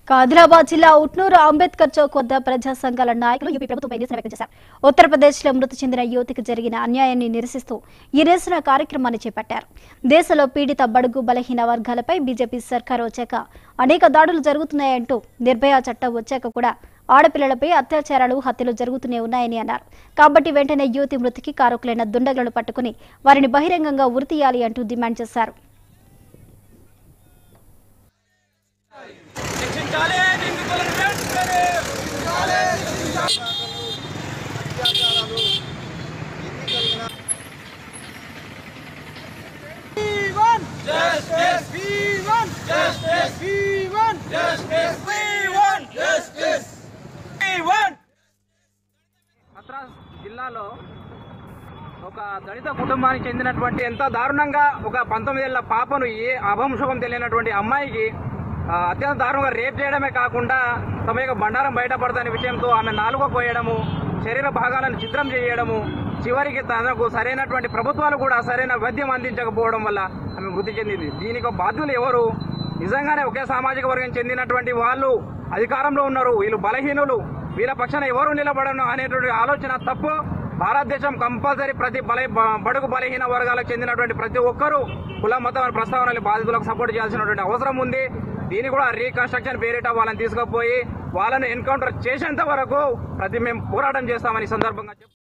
ఆదిలాబాద్ జిల్లా ఉట్నూరు అంబేద్కర్ చౌక్ వద్ద ప్రజా సంఘాల నాయకులు యూపీ ప్రభుత్వంపై నిరసన వ్యక్తం చేశారు ఉత్తరప్రదేశ్ లో మృతి చెందిన యువతికి జరిగిన అన్యాయాన్ని నిరసిస్తూ ఈ నిరసన కార్యక్రమాన్ని చేపట్టారు దేశంలో పీడిత బడుగు బలహీన వర్గాలపై బీజేపీ సర్కారు వచ్చాక అనేక దాడులు జరుగుతున్నాయంటూ నిర్భయ చట్టం వచ్చాక కూడా ఆడపిల్లలపై అత్యాచారాలు హత్యలు జరుగుతూనే ఉన్నాయని అన్నారు కాబట్టి వెంటనే యువతి మృతికి కారకులైన దుండగులను పట్టుకుని వారిని బహిరంగంగా ఉరితీయాలి అంటూ డిమాండ్ చేశారు శిక్షించాలి నిందితులను వెంటనే Justice! We want justice! We want justice! We want justice! We want Hathras జిల్లాలో ఒక దళిత కుటుంబానికి చెందినటువంటి ఎంత దారుణంగా ఒక పంతొమ్మిదేళ్ల పాపను ఏ అభంశుభం తెలియనటువంటి అమ్మాయికి ఆ, అత్యంత దారుణంగా రేప్ చేయడమే కాకుండా తమ యొక్క బండారం బయటపడతాని విషయంతో ఆమె నాలుగో పోయడము శరీర భాగాలను చిత్రం చేయడము చివరికి తనకు సరైనటువంటి ప్రభుత్వాలు కూడా సరైన వైద్యం అందించకపోవడం వల్ల ఆమె మృతి చెందింది దీనికి బాధ్యులు ఎవరు నిజంగానే ఒకే సామాజిక వర్గం చెందినటువంటి వాళ్ళు అధికారంలో ఉన్నారు వీళ్ళు బలహీనులు వీళ్ళ పక్షాన ఎవరు నిలబడను అనేటువంటి ఆలోచన తప్పు భారతదేశం కంపల్సరీ ప్రతి బల బ- బడుగు బలహీన వర్గాలకు చెందినటువంటి ప్రతి ఒక్కరూ కుల మతం ప్రస్తావనలు బాధితులకు సపోర్ట్ చేయాల్సినటువంటి అవసరం ఉంది దీన్ని కూడా రీకన్స్ట్రక్షన్ పేరిట వాళ్ళని తీసుకుపోయి వాళ్ళని ఎన్కౌంటర్ చేసేంత వరకు ప్రతి మేము పోరాటం చేస్తామని ఈ సందర్భంగా చెప్